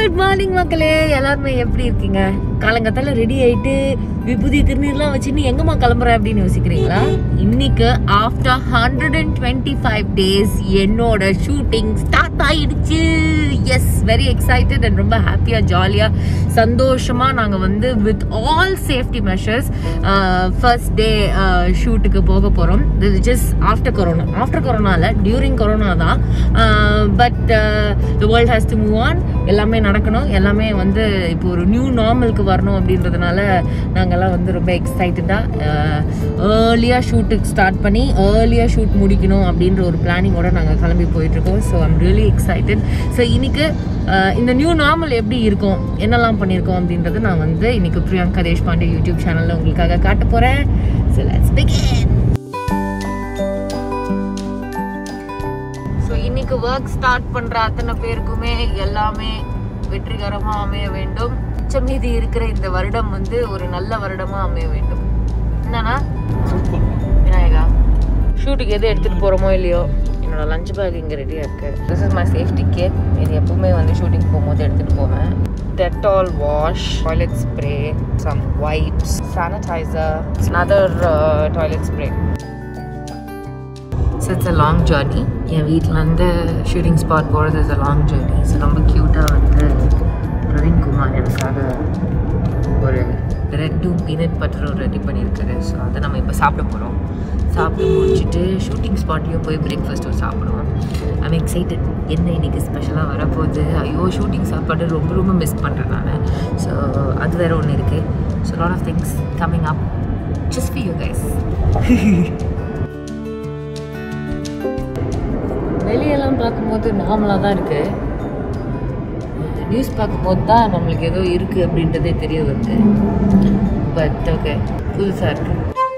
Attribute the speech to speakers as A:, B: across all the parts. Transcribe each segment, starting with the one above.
A: Good morning மக்களே எல்லாருமே எப்படி இருக்கீங்க காலங்கத்தால ரெடி ஆயிட்டு விபூதி திருநீர்லாம் வச்சுன்னு எங்கம்மா கிளம்புற அப்படின்னு யோசிக்கிறீங்களா இன்னைக்கு after hundred and twenty five days என்னோட ஷூட்டிங் ஸ்டார்ட் ஆயிடுச்சு எஸ் வெரி எக்ஸைட்டட் அண்ட் ரொம்ப ஹாப்பியாக ஜாலியாக சந்தோஷமாக நாங்கள் வந்து with all safety measures first day ஷூட்டுக்கு போக போகிறோம் இது ஜஸ்ட் ஆஃப்டர் கொரோனா ஆஃப்டர் கொரோனாவில் டியூரிங் கொரோனா தான் but the world has to move on எல்லாமே நடக்கணும் எல்லாமே வந்து இப்போ ஒரு நியூ நார்மலுக்கு வரணும் அப்படின்றதுனால நாங்கள்லாம் வந்து ரொம்ப எக்ஸைட்டடாக ஏர்லியாக ஷூட்டுக்கு ஸ்டார்ட் பண்ணி ஏர்லியாக ஷூட் முடிக்கணும் அப்படின்ற ஒரு பிளானிங்கோட நாங்கள் கிளம்பி போயிட்டுருக்கோம் so I'm really excited so இன்னைக்கு அஹ், இந்த நியூ நார்மல் எப்படி இருக்கும் என்னெல்லாம் பண்ணியிருக்கோம் அப்படின்றது நான் வந்து இன்னைக்கு பிரியங்கா தேஷ்பாண்டே யூடியூப் சேனலில் உங்களுக்காக காட்ட போகிறேன் ஸோ லெட்ஸ் பிகின் ஸோ இன்னைக்கு ஒர்க் ஸ்டார்ட் பண்ற அத்தனை பேருக்குமே எல்லாமே வெற்றிகரமா அமைய வேண்டும் மிச்சம் மீதி இருக்கிற இந்த வருடம் வந்து ஒரு நல்ல வருடமா அமைய வேண்டும் என்னன்னா விநாயகா ஷூட்டுக்கு எது எடுத்துட்டு போறோமோ இல்லையோ என்னோட லஞ்ச் பேக் இங்கே ரெடியாக இருக்கு this is my safety kit இது எப்பவுமே வந்து ஷூட்டிங் போகும்போது எடுத்துட்டு போவேன் Dettol wash toilet spray some wipes sanitizer other toilet spray so it's a long journey என் வீட்டிலேருந்து ஷூட்டிங் ஸ்பாட் போகிறது is a long journey so ரொம்ப க்யூட்டாக வந்து பிரவீன்குமார் எனக்காக ஒரு ரெட்டும் பீனட் பட்டரும் ரெடி பண்ணியிருக்காரு ஸோ அதை நம்ம இப்போ சாப்பிட போகிறோம் சாப்பிட்டு முடிச்சுட்டு ஷூட்டிங் ஸ்பாட்லேயும் போய் பிரேக்ஃபாஸ்ட்டும் சாப்பிடுவோம் ஐம் எக்ஸைட்டட் என்ன இன்னைக்கு ஸ்பெஷலாக வரப்போகுது ஐயோ ஷூட்டிங் சாப்பாடு ரொம்ப ரொம்ப மிஸ் பண்ணுறேன் நான் ஸோ அது வேறு ஒன்று இருக்குது so lot of things coming up just for you guys வெளியெல்லாம் பார்க்கும்போது நார்மலாக தான் இருக்குது நியூஸ் பார்க்கும்போது தான் நம்மளுக்கு ஏதோ இருக்குது அப்படின்றதே தெரிய வருது பட் ஓகே புதுசாக இருக்கு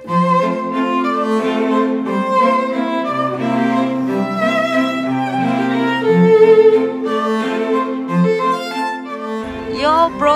A: யோ ப்ரோ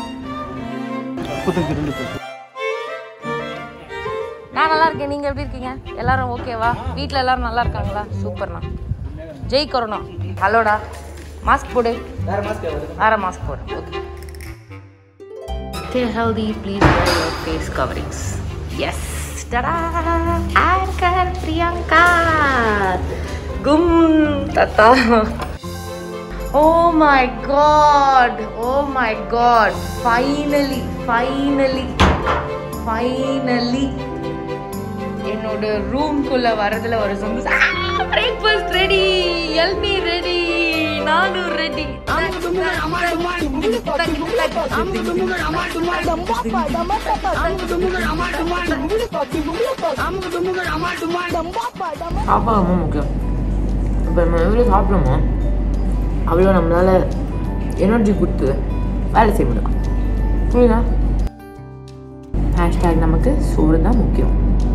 A: நான் நல்லா இருக்கேன் நீங்கள் எப்படி இருக்கீங்க எல்லாரும் ஓகேவா வீட்டில் எல்லாரும் நல்லா இருக்காங்களா சூப்பர்ண்ணா ஜெய் கொரோனா ஹலோடா மாஸ்க் போடு வேற மாஸ்க் போடு okay stay healthy please wear your face coverings yes டடா ஆங்கர் பிரியங்கா கும் தத்தா oh my god oh my god finally finally finally என்னோட ரூம்குள்ள வரதுல ஒரு சந்தோஷம் பிரேக்ஃபாஸ்ட் ரெடி எல்மி ரெடி நானும் ரெடி சாப்பாடு ரொம்ப முக்கியம் இப்போ நம்ம எவ்வளோ சாப்பிட்றோமோ அவ்வளோ நம்மளால எனர்ஜி கொடுத்து வேலை செய்ய முடியும் புரியுதா ஹேஷ்டேக் நமக்கு சோறு தான் முக்கியம்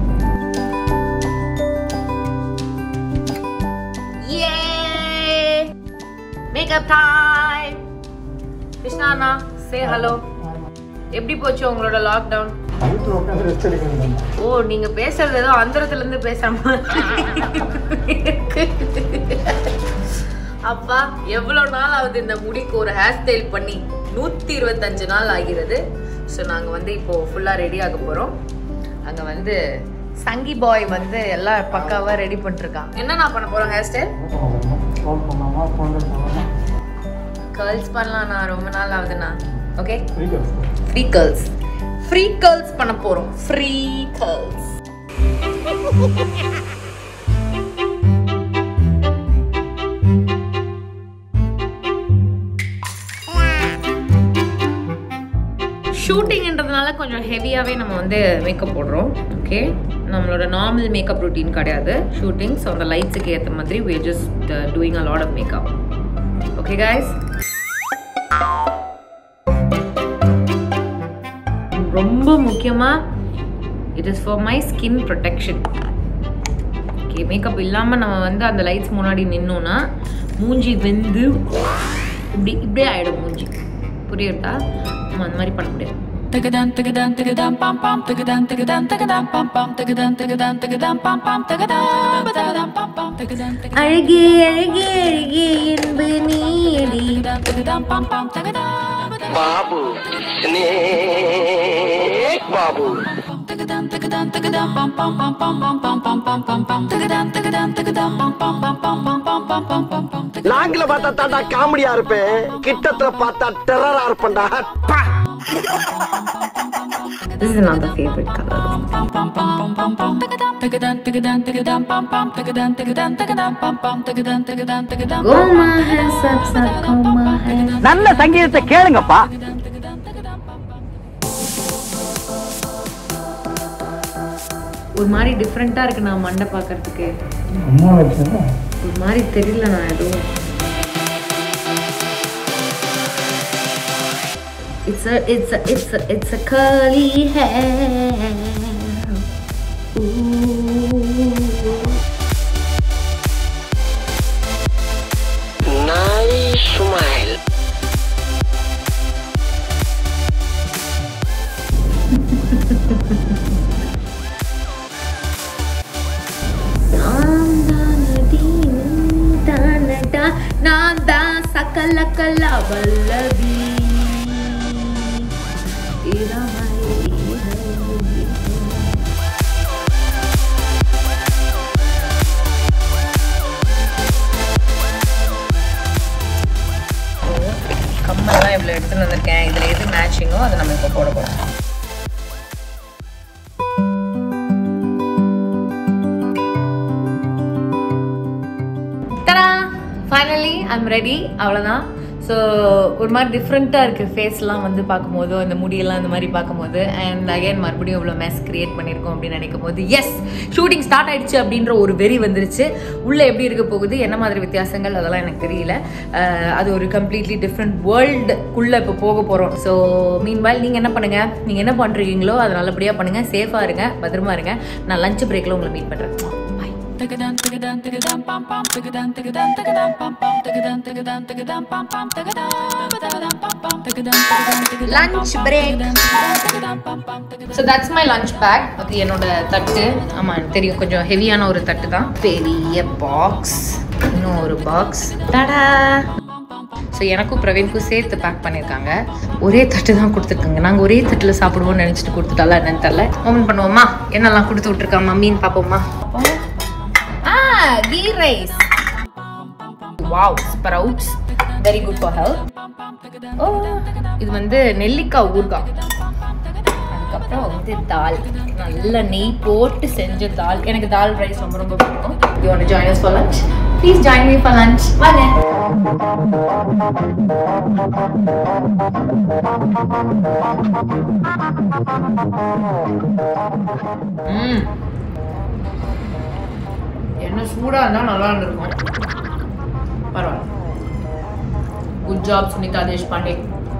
A: மேக்கப் டைம் கிருஷ்ணா அண்ணா சே ஹலோ எப்படி போச்சு உங்களோட லாக்டவுன் ஓ நீங்க பேசுறது ஏதோ அந்தரத்துல இருந்து பேசுற மாதிரி இருக்கு. அப்பா எவ்வளவு நாள் ஆகுது இந்த முடிக்கு ஒரு ஹேர் ஸ்டைல் பண்ணி நூத்தி இருபத்தஞ்சு நாள் ஆகிறது ஸோ நாங்க வந்து இப்போ ஃபுல்லா ரெடி ஆக போறோம் அங்க வந்து சங்கி பாய் வந்து எல்லாம் பக்காவா ரெடி பண்ணிருக்கான் என்ன நான் பண்ண போறோம் ஹேர் ஸ்டைல் கேர்ள்ஸ் பண்ணலாம்ண்ணா ரொம்ப நாள் ஆகுதுண்ணா okay free girls free girls பண்ண போறோம் ஃப்ரீ கேர்ள்ஸ் ஷூட்டிங்ன்றதுனால கொஞ்சம் ஹெவியாகவே நம்ம வந்து மேக்கப் போடுறோம் ஓகே நம்மளோட நார்மல் மேக்கப் ரொட்டீன் கிடையாது ஷூட்டிங் ஸோ அந்த லைட்ஸுக்கு ஏற்ற மாதிரி we are just uh, doing a lot of makeup okay guys ரொம்ப முக்கியமாக it is for my skin protection okay makeup இல்லாமல் நம்ம வந்து அந்த லைட்ஸ் முன்னாடி நின்னோன்னா மூஞ்சி வெந்து இப்படி இப்படியே ஆகிடும் மூஞ்சி புரியுதா நம்ம அந்த மாதிரி பண்ண முடியாது
B: Tagadan, tagadan, tagadan, pam, pam, tagadan, tagadan, tagadan, pam, pam, tagadan, tagadan, tagadan, pam, pam, tagadan, tagadan, pam, pam, tagadan, tagadan.
A: அழகே அழகே அழகே என்பது நீயடி
B: tigadam pam pam tigadam
C: Babu snake Babu
B: tigadam tigadam tigadam pam pam pam pam pam pam pam pam pam pam tigadam tigadam tigadam pam pam pam pam pam pam pam pam pam pam
C: லாங்கில பார்த்தா தாண்டா காமெடியா இருப்பேன் கிட்டத்துல பார்த்தா டெரரா இருப்பேன்டா பா.
A: This is another favorite color.
B: tigadam tigadam tigadam pam pam tigadam tigadam tigadam pam pam tigadam tigadam tigadam
A: Goma hai sab sab goma hai.
D: நல்ல சங்கீதத்தை கேளுங்கப்பா
A: ஒரு மாதிரி டிஃப்ரெண்ட்டாக இருக்கு நான் மண்டை பார்க்கறதுக்கு
E: அம்மா வச்சா
A: ஒரு மாதிரி தெரியல நான் எதுவும் It's a, it's a, it's a, it's a curly hair. Ooh.
C: Nice smile
A: நான் தானடி, நீ தானடா, நான் தான் சகலகலா வல்லவி. இளமை இளமை. கம்மல்லாம் இவ்வளோ எடுத்துன்னு வந்திருக்கேன் இதில் எது மேட்சிங்கோ அதை நம்ம இப்போ போட போகிறோம் தரா ஃபைனலி ஐம் ரெடி அவ்வளோதான் ஸோ ஒரு மாதிரி டிஃப்ரெண்ட்டாக இருக்குது ஃபேஸ்லாம் வந்து பார்க்கும்போது அந்த முடியெல்லாம் இந்த மாதிரி பார்க்கும்போது அண்ட் அகைன் மறுபடியும் இவ்வளோ மெஸ் கிரியேட் பண்ணியிருக்கோம் அப்படின்னு நினைக்கும் போது எஸ் ஷூட்டிங் ஸ்டார்ட் ஆயிடுச்சு அப்படின்ற ஒரு வெறி வந்துருச்சு உள்ளே எப்படி இருக்க போகுது என்ன மாதிரி வித்தியாசங்கள் அதெல்லாம் எனக்கு தெரியல அஹ் அது ஒரு கம்ப்ளீட்லி டிஃப்ரெண்ட் வேர்ல்டுக்குள்ளே இப்போ போக போகிறோம் ஸோ மீன்வால் நீங்கள் என்ன பண்ணுங்கள் நீங்கள் என்ன பண்ணுறீங்களோ அதை நல்லபடியாக பண்ணுங்கள் சேஃபாக இருங்க பத்திரமா இருங்க நான் லஞ்ச் பிரேக்கில் உங்களை மீட் பண்ணுறேன் bye
B: tigadam tigadam tigadam pam pam tigadam tigadam tigadam pam pam tigadam tigadam tigadam pam pam tigadam tigadam pam pam tigadam tigadam tigadam
A: Lunch break.
B: tigadam pam pam tigadam
A: so that's my lunch bag அது என்னோட தட்டு ஆமாம் எனக்கு தெரியும் கொஞ்சம் ஹெவியான ஒரு தட்டு தான் பெரிய பாக்ஸ் இன்னும் ஒரு பாக்ஸ் தடா ஸோ எனக்கும் பிரவீனுக்கும் சேர்த்து பேக் பண்ணியிருக்காங்க ஒரே தட்டு தான் கொடுத்துருக்காங்க நாங்கள் ஒரே தட்டில் சாப்பிடுவோம்னு நினச்சிட்டு கொடுத்துட்டால என்னன்னு தெரில ஓப்பன் பண்ணுவோமா என்னெல்லாம் கொடுத்து விட்ருக்கா மம்மின்னு பார்ப்போமா ஆ ghee rice wow sprouts very good for health oh இது வந்து நெல்லிக்காய் ஊறுகாய் அதுக்கப்புறம் வந்து தால் நல்ல நெய் போட்டு செஞ்ச தால் எனக்கு தால் ரைஸ் ரொம்ப ரொம்ப பிடிக்கும் you want join us for lunch please join me for lunch வாங்க ம் என்ன சூடா இருந்தா நல்லா இருந்திருக்கும் பரவாயில்ல good job Sunita Deshpande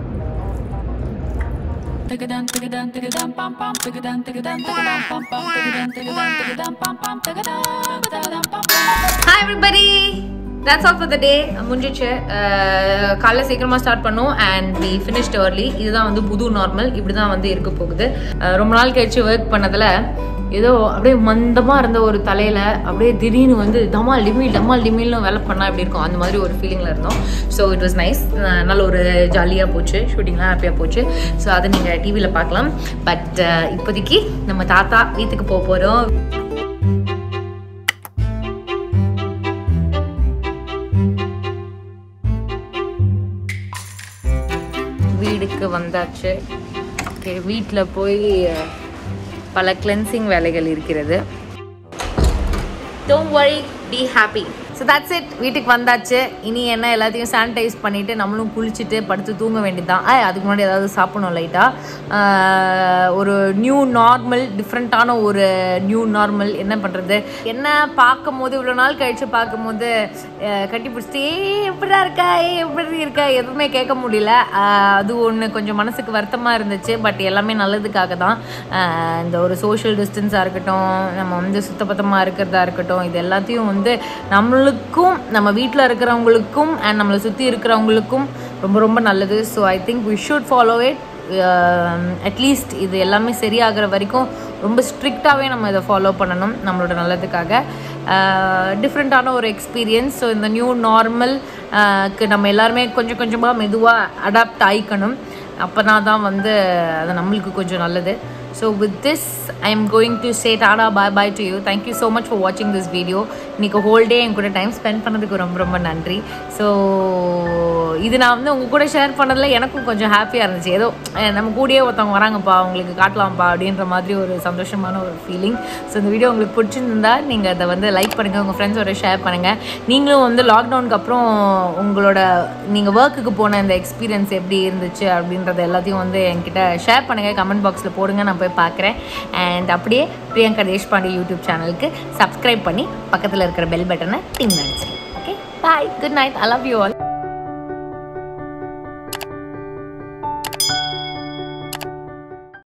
B: tigadam tigadam tigadam pam pam tigadam tigadam tigadam pam pam tigadam tigadam tigadam pam pam tigadam tigadam pam pam
A: hi everybody that's all for the day முடிஞ்சிச்சு அஹ், காலைல சீக்கிரமாக ஸ்டார்ட் பண்ணோம் அண்ட் வி ஃபினிஷ்ட் early இதுதான் வந்து புது normal இப்படி தான் வந்து இருக்க போகுது அஹ், ரொம்ப நாள் கழிச்சு ஒர்க் பண்ணதில் ஏதோ அப்படியே மந்தமாக இருந்த ஒரு தலையில் அப்படியே திடீர்னு வந்து டமால் டிமில் டமால் டிமில்னு வேலை பண்ணால் எப்படி இருக்கும் அந்த மாதிரி ஒரு ஃபீலிங்கில் இருந்தோம் ஸோ இட் வாஸ் நைஸ் நல்ல ஒரு ஜாலியாக போச்சு ஷூட்டிங்லாம் ஹாப்பியாக போச்சு ஸோ அதை நீங்கள் டிவியில் பார்க்கலாம் பட் இப்போதைக்கு நம்ம தாத்தா வீட்டுக்கு போக போகிறோம் வீடுக்கு வந்தாச்சு ஓகே வீட்டில் போய் அஹ், பல கிளென்சிங் வேலைகள் இருக்கிறது don't worry be happy so that's it வீட்டுக்கு வந்தாச்சு இனி என்ன எல்லாத்தையும் சானிடைஸ் பண்ணிவிட்டு நம்மளும் குளிச்சுட்டு படுத்து தூங்க வேண்டியதுதான் ஆ அதுக்கு முன்னாடி ஏதாவது சாப்பிடணும் லைட்டாக ஒரு நியூ நார்மல் டிஃப்ரெண்ட்டான ஒரு நியூ நார்மல் என்ன பண்ணுறது என்ன பார்க்கும் போது இவ்வளோ நாள் கழித்து பார்க்கும்போது அஹ், கட்டி பிடிச்சிட்டு ஏ எப்படிடா இருக்கா ஏ எப்படி இருக்கா எதுவுமே கேட்க முடியல அஹ், அது ஒன்று கொஞ்சம் மனசுக்கு வருத்தமாக இருந்துச்சு பட் எல்லாமே நல்லதுக்காக தான் அஹ், இந்த ஒரு சோஷியல் டிஸ்டன்ஸாக இருக்கட்டும் நம்ம வந்து சுத்தபத்தமாக இருக்கிறதா இருக்கட்டும் இது எல்லாத்தையும் வந்து நம்மளுக்கும் நம்ம வீட்டில் இருக்கிறவங்களுக்கும் அண்ட் நம்மளை சுற்றி இருக்கிறவங்களுக்கும் ரொம்ப ரொம்ப நல்லது so I think we should follow it at least இது எல்லாமே சரியாகிற வரைக்கும் ரொம்ப ஸ்ட்ரிக்டாகவே நம்ம இதை ஃபாலோ பண்ணணும் நம்மளோட நல்லதுக்காக டிஃப்ரெண்ட்டான ஒரு எக்ஸ்பீரியன்ஸ் ஸோ இந்த நியூ நார்மல்க்கு நம்ம எல்லாருமே கொஞ்சம் கொஞ்சமாக மெதுவாக அடாப்ட் ஆயிக்கணும் அப்போனா தான் வந்து அது நம்மளுக்கு கொஞ்சம் நல்லது so with this I am going to say tata bye bye to you thank you so much for வாட்சிங் திஸ் வீடியோ இன்றைக்கி ஹோல் டே என் கூட டைம் ஸ்பெண்ட் பண்ணதுக்கு ரொம்ப ரொம்ப நன்றி ஸோ இது நான் வந்து உங்கள் கூட ஷேர் பண்ணதில் எனக்கும் கொஞ்சம் ஹாப்பியாக இருந்துச்சு ஏதோ அஹ், நம்ம கூடயே ஒருத்தவங்க வராங்கப்பா அவங்களுக்கு காட்டலாம்ப்பா அப்படின்ற மாதிரி ஒரு சந்தோஷமான ஒரு ஃபீலிங் ஸோ இந்த வீடியோ உங்களுக்கு பிடிச்சிருந்தா நீங்கள் அதை வந்து லைக் பண்ணுங்கள் உங்கள் ஃப்ரெண்ட்ஸோட ஷேர் பண்ணுங்கள் நீங்களும் வந்து லாக்டவுனுக்கு அப்புறம் உங்களோட நீங்கள் ஒர்க்குக்கு போன இந்த எக்ஸ்பீரியன்ஸ் எப்படி இருந்துச்சு அப்படின்றத எல்லாத்தையும் வந்து என்கிட்ட ஷேர் பண்ணுங்கள் கமெண்ட் பாக்ஸில் போடுங்க நான் போய் பார்க்குறேன் அண்ட் அப்படியே பிரியங்கா தேஷ்பாண்டே யூடியூப் சேனலுக்கு சப்ஸ்கிரைப் பண்ணி பக்கத்தில் இருக்கிற பெல் பட்டனை டிங் அடிச்சிருக்கேன் okay bye good night I love you all